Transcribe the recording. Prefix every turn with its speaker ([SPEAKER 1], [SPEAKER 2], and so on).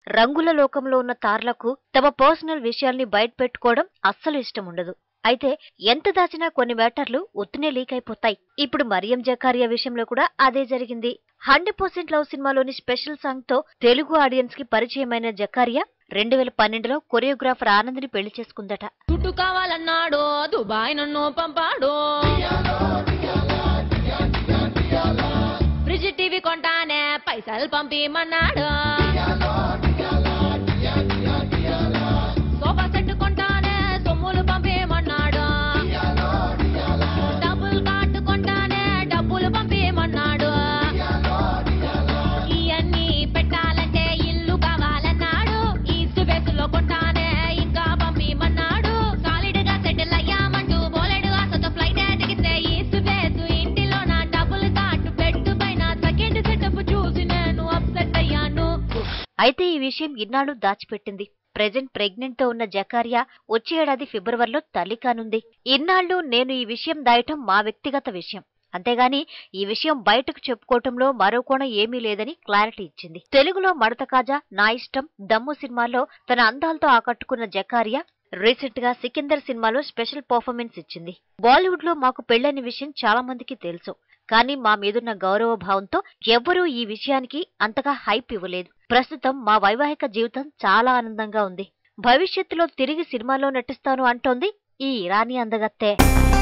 [SPEAKER 1] రంగుల లోకంలో ఉన్న తారలకు తమ పర్సనల్ విషయాల్ని బయట పెట్టుకోవడం అస్సలు ఇష్టం ఉండదు అయితే ఎంత దాచినా కొన్ని మ్యాటర్లు ఒత్తునే లీక్ అయిపోతాయి ఇప్పుడు మరియం జకారియా విషయంలో కూడా అదే జరిగింది హండ్రెడ్ పర్సెంట్ లవ్ సినిమాలోని స్పెషల్ సాంగ్ తో తెలుగు ఆడియన్స్ కి పరిచయమైన జకారియా రెండు వేల పన్నెండులో కొరియోగ్రాఫర్ ఆనంద్ని పెళ్లి చేసుకుందట
[SPEAKER 2] చుట్టు కావాలన్నాడు దుబాయ్ నన్ను పంపాడు ఫ్రిడ్జ్ టీవీ కొంటానే పైసలు పంపిమన్నాడు సోఫా సెట్ కొంటానే సొమ్ములు పంపిమన్నాడు డబ్బులు కార్డు కొంటానే డబ్బులు పంపిమన్నాడు ఇవన్నీ పెట్టాలంటే ఇల్లు కావాలన్నాడు ఈస్ట్ బేస్ లో కొంటానే ఇంకా పంపిమన్నాడు సాలిడ్ గా సెటిల్ అయ్యామంటూ బోలెడు ఆశతో ఫ్లైట్ ఎదిగితే ఈస్ట్ బేస్ ఇంటిలో నా డబ్బులు కార్డు పెట్టు పైన సెకండ్ సెటప్ చూసి నేను అప్సెట్ అయ్యాను
[SPEAKER 1] అయితే ఈ విషయం ఇన్నాళ్ళు దాచిపెట్టింది ప్రెజెంట్ ప్రెగ్నెంట్ తో ఉన్న జకారియా వచ్చే ఏడాది ఫిబ్రవరిలో తల్లి కానుంది ఇన్నాళ్ళు నేను ఈ విషయం దాయటం మా వ్యక్తిగత విషయం అంతేగాని ఈ విషయం బయటకు చెప్పుకోవటంలో మరో కోణం ఏమీ లేదని క్లారిటీ ఇచ్చింది తెలుగులో మడత కాజా నా ఇష్టం దమ్ము సినిమాలో తన అందాలతో ఆకట్టుకున్న జకారియా రీసెంట్ గా సికిందర్ సినిమాలో స్పెషల్ పర్ఫార్మెన్స్ ఇచ్చింది బాలీవుడ్ లో మాకు పెళ్లైన విషయం చాలా మందికి తెలుసు కానీ మా మీదున్న గౌరవ భావంతో ఎవ్వరూ ఈ విషయానికి అంతగా హైప్ ఇవ్వలేదు ప్రస్తుతం మా వైవాహిక జీవితం చాలా ఆనందంగా ఉంది భవిష్యత్తులో తిరిగి సినిమాలో నటిస్తాను అంటోంది ఈ ఇరానీ అందగత్తే